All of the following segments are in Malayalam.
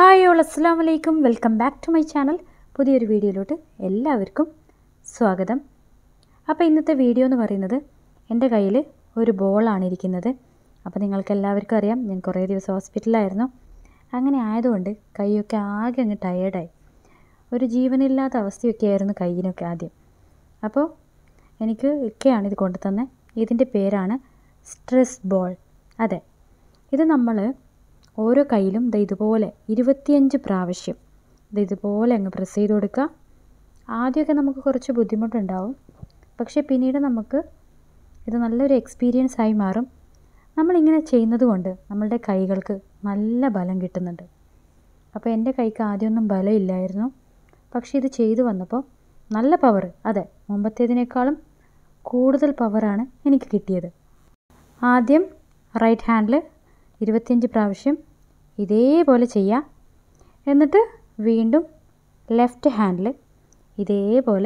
ഹായ് ഓൾ അസ്സാം വലൈക്കും welcome back to my channel പുതിയൊരു വീഡിയോയിലോട്ട് എല്ലാവർക്കും സ്വാഗതം അപ്പോൾ ഇന്നത്തെ വീഡിയോ എന്ന് പറയുന്നത് എൻ്റെ കയ്യിൽ ഒരു ബോളാണ് ഇരിക്കുന്നത് അപ്പോൾ നിങ്ങൾക്ക് എല്ലാവർക്കും അറിയാം ഞാൻ കുറേ ദിവസം ഹോസ്പിറ്റലിലായിരുന്നു അങ്ങനെ ആയതുകൊണ്ട് കൈയൊക്കെ ആകെ അങ്ങ് ടയേർഡായി ഒരു ജീവനില്ലാത്ത അവസ്ഥയൊക്കെ ആയിരുന്നു കയ്യിനൊക്കെ ആദ്യം അപ്പോൾ എനിക്ക് ഒക്കെയാണ് ഇത് കൊണ്ടു തന്നെ ഇതിൻ്റെ പേരാണ് സ്ട്രെസ് ബോൾ അതെ ഇത് നമ്മൾ ഓരോ കയ്യിലും ദേ ഇതുപോലെ ഇരുപത്തിയഞ്ച് പ്രാവശ്യം ദേ ഇതുപോലെ അങ്ങ് പ്രസ് ചെയ്ത് കൊടുക്കുക ആദ്യമൊക്കെ നമുക്ക് കുറച്ച് ബുദ്ധിമുട്ടുണ്ടാവും പക്ഷേ പിന്നീട് നമുക്ക് ഇത് നല്ലൊരു എക്സ്പീരിയൻസ് ആയി മാറും നമ്മളിങ്ങനെ ചെയ്യുന്നത് കൊണ്ട് നമ്മളുടെ കൈകൾക്ക് നല്ല ബലം കിട്ടുന്നുണ്ട് അപ്പോൾ എൻ്റെ കൈക്ക് ആദ്യമൊന്നും ബലമില്ലായിരുന്നു പക്ഷേ ഇത് ചെയ്തു വന്നപ്പോൾ നല്ല പവർ അതെ മുമ്പത്തേതിനേക്കാളും കൂടുതൽ പവറാണ് എനിക്ക് കിട്ടിയത് ആദ്യം റൈറ്റ് ഹാൻഡിൽ ഇരുപത്തിയഞ്ച് പ്രാവശ്യം ഇതേപോലെ ചെയ്യാം എന്നിട്ട് വീണ്ടും ലെഫ്റ്റ് ഹാൻഡിൽ ഇതേപോലെ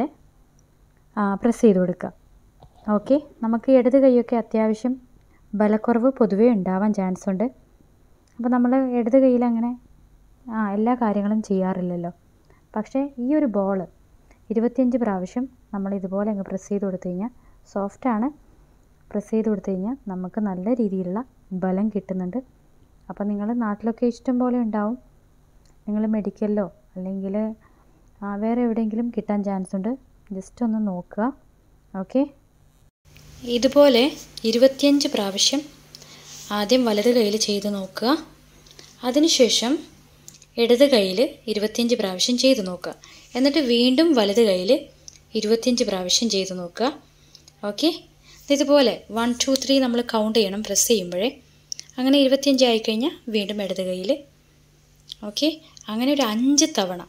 പ്രസ് ചെയ്ത് കൊടുക്കുക ഓക്കെ നമുക്ക് ഇടത് കൈയൊക്കെ അത്യാവശ്യം ബലക്കുറവ് പൊതുവേ ഉണ്ടാവാൻ ചാൻസ് ഉണ്ട് അപ്പോൾ നമ്മൾ ഇടത് കൈയിൽ അങ്ങനെ ആ എല്ലാ കാര്യങ്ങളും ചെയ്യാറില്ലല്ലോ പക്ഷേ ഈ ഒരു ബോൾ ഇരുപത്തിയഞ്ച് പ്രാവശ്യം നമ്മൾ ഇതുപോലെ അങ്ങ് പ്രസ് ചെയ്ത് കൊടുത്തു കഴിഞ്ഞാൽ സോഫ്റ്റാണ് പ്രസ് ചെയ്ത് കൊടുത്തു കഴിഞ്ഞാൽ നമുക്ക് നല്ല രീതിയിലുള്ള ബലം കിട്ടുന്നുണ്ട് അപ്പോൾ നിങ്ങൾ നാട്ടിലൊക്കെ ഇഷ്ടം പോലെ ഉണ്ടാവും നിങ്ങൾ മെഡിക്കലിലോ അല്ലെങ്കിൽ വേറെ എവിടെയെങ്കിലും കിട്ടാൻ ചാൻസ് ഉണ്ട് ജസ്റ്റ് ഒന്ന് നോക്കുക ഓക്കെ ഇതുപോലെ ഇരുപത്തിയഞ്ച് പ്രാവശ്യം ആദ്യം വലത് കയ്യിൽ ചെയ്ത് നോക്കുക അതിനുശേഷം ഇടത് കയ്യിൽ ഇരുപത്തിയഞ്ച് പ്രാവശ്യം ചെയ്ത് നോക്കുക എന്നിട്ട് വീണ്ടും വലത് കയ്യിൽ ഇരുപത്തിയഞ്ച് പ്രാവശ്യം ചെയ്ത് നോക്കുക ഓക്കെ ഇതുപോലെ വൺ ടു ത്രീ നമ്മൾ കൗണ്ട് ചെയ്യണം പ്രസ് ചെയ്യുമ്പോഴേ അങ്ങനെ ഇരുപത്തിയഞ്ച് ആയിക്കഴിഞ്ഞാൽ വീണ്ടും ഇടത് കയ്യിൽ ഓക്കെ അങ്ങനെ ഒരു അഞ്ച് തവണ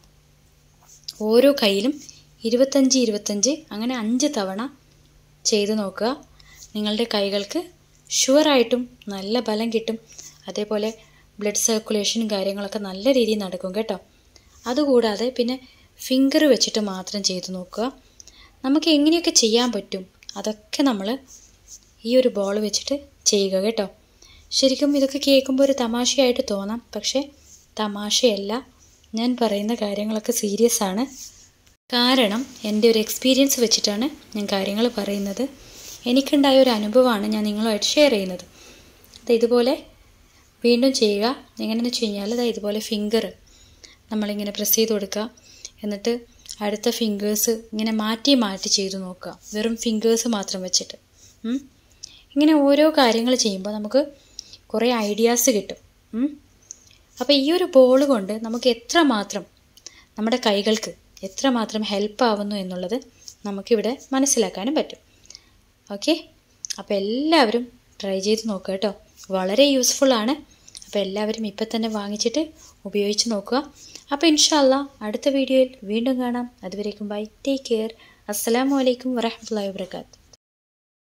ഓരോ കയ്യിലും ഇരുപത്തഞ്ച് ഇരുപത്തഞ്ച് അങ്ങനെ അഞ്ച് തവണ ചെയ്ത് നോക്കുക നിങ്ങളുടെ കൈകൾക്ക് ഷുവറായിട്ടും നല്ല ബലം കിട്ടും അതേപോലെ ബ്ലഡ് സർക്കുലേഷനും കാര്യങ്ങളൊക്കെ നല്ല രീതിയിൽ നടക്കും കേട്ടോ അതുകൂടാതെ പിന്നെ ഫിംഗർ വെച്ചിട്ട് മാത്രം ചെയ്ത് നോക്കുക നമുക്ക് എങ്ങനെയൊക്കെ ചെയ്യാൻ പറ്റും അതൊക്കെ നമ്മൾ ഈ ഒരു ബോൾ വെച്ചിട്ട് ചെയ്യുക കേട്ടോ ശരിക്കും ഇതൊക്കെ കേൾക്കുമ്പോൾ ഒരു തമാശയായിട്ട് തോന്നാം പക്ഷേ തമാശയല്ല ഞാൻ പറയുന്ന കാര്യങ്ങളൊക്കെ സീരിയസ് ആണ് കാരണം എൻ്റെ ഒരു എക്സ്പീരിയൻസ് വെച്ചിട്ടാണ് ഞാൻ കാര്യങ്ങൾ പറയുന്നത് എനിക്കുണ്ടായ ഒരു അനുഭവമാണ് ഞാൻ നിങ്ങളുമായിട്ട് ഷെയർ ചെയ്യുന്നത് അത് ഇതുപോലെ വീണ്ടും ചെയ്യുക എങ്ങനെയെന്ന് വെച്ച് കഴിഞ്ഞാൽ അത് ഇതുപോലെ ഫിംഗർ നമ്മളിങ്ങനെ പ്രസ് ചെയ്ത് കൊടുക്കുക എന്നിട്ട് അടുത്ത ഫിംഗേഴ്സ് ഇങ്ങനെ മാറ്റി മാറ്റി ചെയ്ത് നോക്കുക വെറും ഫിംഗേഴ്സ് മാത്രം വെച്ചിട്ട് ഇങ്ങനെ ഓരോ കാര്യങ്ങൾ ചെയ്യുമ്പോൾ നമുക്ക് കുറേ ഐഡിയാസ് കിട്ടും അപ്പോൾ ഈ ഒരു ബോൾ കൊണ്ട് നമുക്ക് എത്രമാത്രം നമ്മുടെ കൈകൾക്ക് എത്രമാത്രം ഹെൽപ്പ് ആവുന്നു എന്നുള്ളത് നമുക്കിവിടെ മനസ്സിലാക്കാനും പറ്റും ഓക്കെ അപ്പോൾ എല്ലാവരും ട്രൈ ചെയ്ത് നോക്കുക കേട്ടോ വളരെ യൂസ്ഫുൾ ആണ് അപ്പോൾ എല്ലാവരും ഇപ്പം തന്നെ വാങ്ങിച്ചിട്ട് ഉപയോഗിച്ച് നോക്കുക അപ്പോൾ ഇൻഷാല്ല അടുത്ത വീഡിയോയിൽ വീണ്ടും കാണാം അതുവരേക്കും ബൈ ടേക്ക് കെയർ അസ്സലാമു അലൈക്കും വറഹമത്തല്ലാ വാബർക്കാത്തു